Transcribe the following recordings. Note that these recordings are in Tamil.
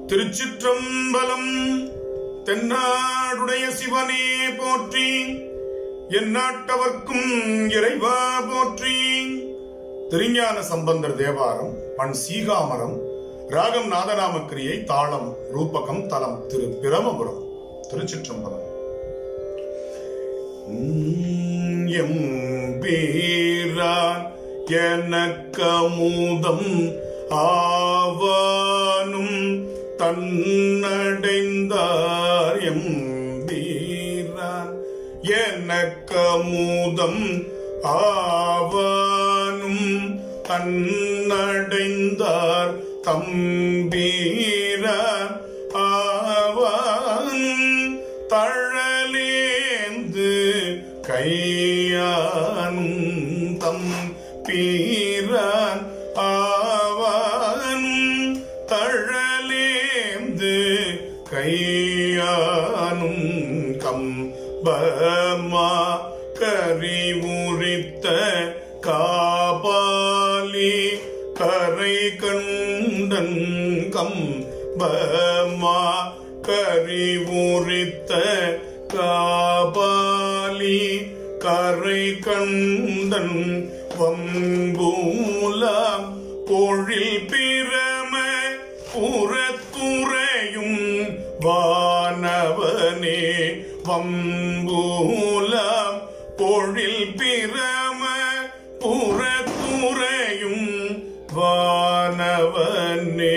திருச்சிற்றம்பலம் தென்னாடுடைய சிவனே போற்றி எந்நாட்டவர்க்கும் இறைவா போற்றி திருஞான சம்பந்தர் தேவாரம் பண் சீகாமரம் ராகம் நாதநாம கிரியை தாளம் ரூபகம் தலம் திரு பிரமபுரம் திருச்சிற்றம்பலம் எம்பீரான் எனக்கமுதம் ஆவானும் தன்னடைந்தார் எம்பீரான் எனக்கமுதம் ஆவானும் தன்னடைந்தார் தம்பீரான் ஆவான் தழலேந்து கையானும் தம் பீரான் ஆவான் தழலேந்து கையானும் கம்பமா கரி உரித்த காபாலி கரை கண்டன் கம்பமா கரி உரித்த காபாலி கரை கண்டன் வம்பூலாம் பொழில் பிரம புறத்துறையும் வானவனே வம்பூலாம் பொழில் பிரம புறத்துறையும் வானவனே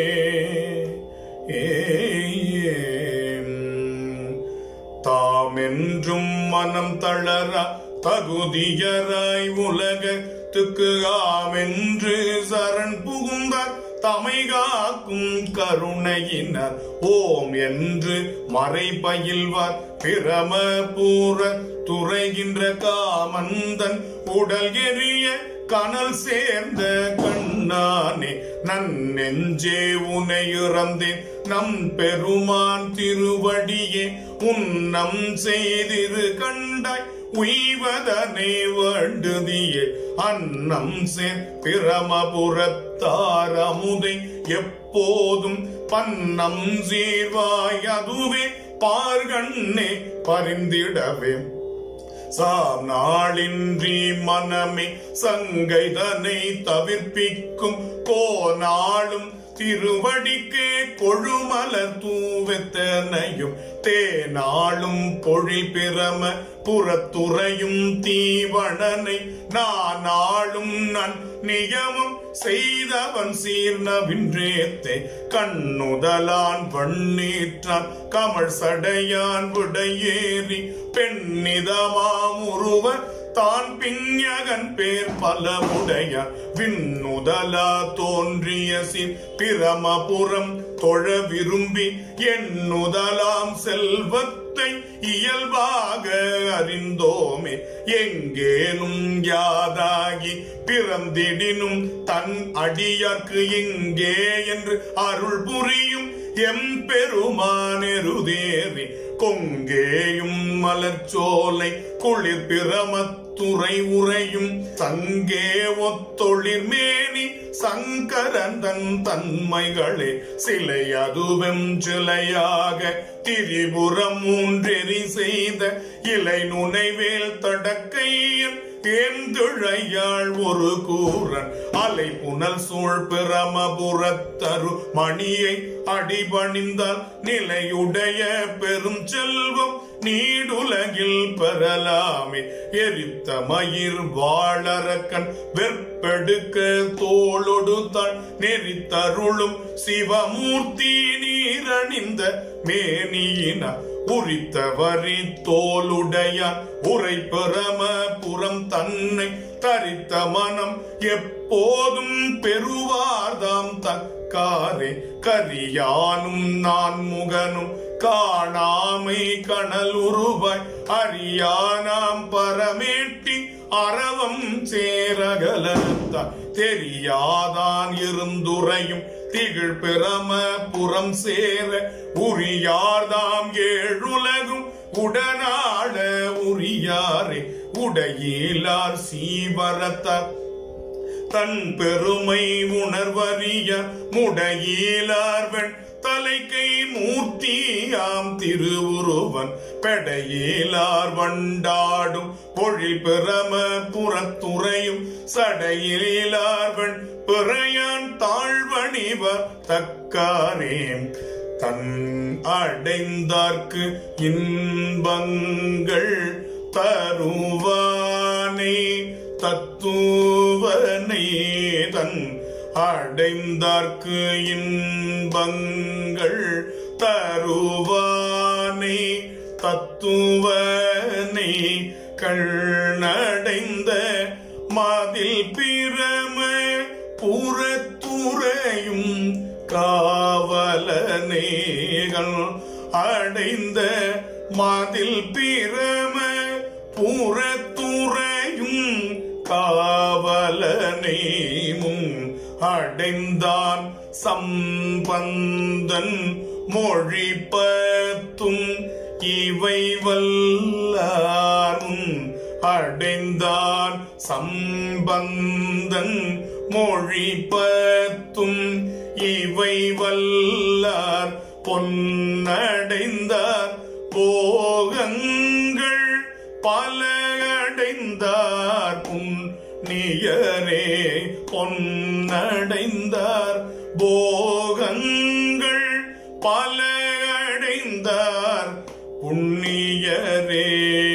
தாமென்றும் மனம் தளர தகுதியராய் உலகத்துக்கு ஆமென்று சரண் புகுந்தார் தமை காக்கும் கருணையினர் ஓம் என்று மறை பயில்வார் பிரமபூர துறைகின்ற காமந்தன் உடல் எரிய கனல் சேர்ந்த கண்ணானே நன் நெஞ்சே உனை இறந்தேன் நம் பெருமான் திருவடியே உன்னம் செய்திரு கண்டாய் உய்வதனை வேண்டுதியே அன்னம் சேர் பிரமபுரத்தார் அமுதை எப்போதும் பன்னம் சீர்வாய் அதுவே பார்கண்ணே பரிந்திடவே சாம் நாளின்றி மனமே சங்கைதனை தவிர்ப்பிக்கும் கோநாளும் திருவடிக்கே கொழுமலர் தூவெத்தனையும் தேனாளும் பொழில் பிரம புறத்துறையும் தீவணனை நானாளும் நன் நியமம் செய்தவன் சீர்ணவின்றேத்தே கண்ணுதலான் வண்ணீற்றான் கமல் சடையான் விடையேறி பெண்ணிதமாம் உருவ தான் பிஞகன் பேர் பலமுடையார் விண்ணுதலா தோன்றிய சின் பிரமபுரம் தொழ விரும்பி எண்ணுதலாம் செல்வத்தை இயல்பாக அறிந்தோமே எங்கேனும் யாதாகி பிறந்திடினும் தன் அடியார்க்கு எங்கே என்று அருள் புரியும் எம்பெருமானெருதேறி கொங்கேயும் மலர்ச்சோலை குளிர் பிரமத்துறை உறையும் சங்கே ஒத்தொழிர் மேனி சங்கரன் தன் தன்மைகளே சிலை அதுவெம் சிலையாக திரிபுரம் மூன்றெறி செய்த இலை நுனைவேல் தடக்கையில் தேர்ந்துழையாள் ஒரு கூறன் அலை புனல் சூழ் பிரமபுரத்தரு மணியை அடிபணிந்தால் நிலையுடைய பெரும் செல்வம் நீடுலகில் பெறலாமே எரித்த மயிர் வாழறக்கன் வெற்பெடுக்க தோளொடுத்தாள் நெறித்தருளும் சிவமூர்த்தி நீரணிந்த மேனியினார் உரித்தவரி தோளுடையார் உரை பெறம புறம் தன்னை தரித்த மனம் எப்போதும் பெறுவார்தாம் தக்காரே கரியானும் நான் முகனும் காணாமை கணல் உருவாய் அரியானாம் பரமேட்டி அறவம் சேரகலத்தான் தெரியாதான் இருந்துரையும் திகழ் பிரம புறம் சேர உரியார்தாம் ஏழுலகும் உடனாட உரியாரே உடையிலார் சீவரத்தார் தன் பெருமை உணர்வறிய முடையிலார்வன் தலை கை மூர்த்தியாம் திருவுருவன் பெடையிலார் வண்டாடும் பொழில் பிரம புறத்துறையும் சடையிலார்வன் பிறையான் தாழ்வணிவர் தக்காரே தன் அடைந்தார்க்கு இன்பங்கள் தருவானே தத்துவனை தன் அடைந்தார்க்கு இன்பங்கள் தருவானே தத்துவனை கண்ணடைந்த மாதில் பிரம புறத்துறையும் காவலனேகள் அடைந்த மாதில் பிரம புறத்துறையும் காவலனேமும் அடைந்தான் சம்பந்தன் மொழிப்பத்தும் இவை வல்லாரும் அடைந்தான் சம்பந்தன் மொழிப்பத்தும் இவை வல்லார் பொன்னடைந்தார் போகங்கள் பல அடைந்தார் புண்ணியரே பொன்னடைந்தார் போகங்கள் பல அடைந்தார் புண்ணியரே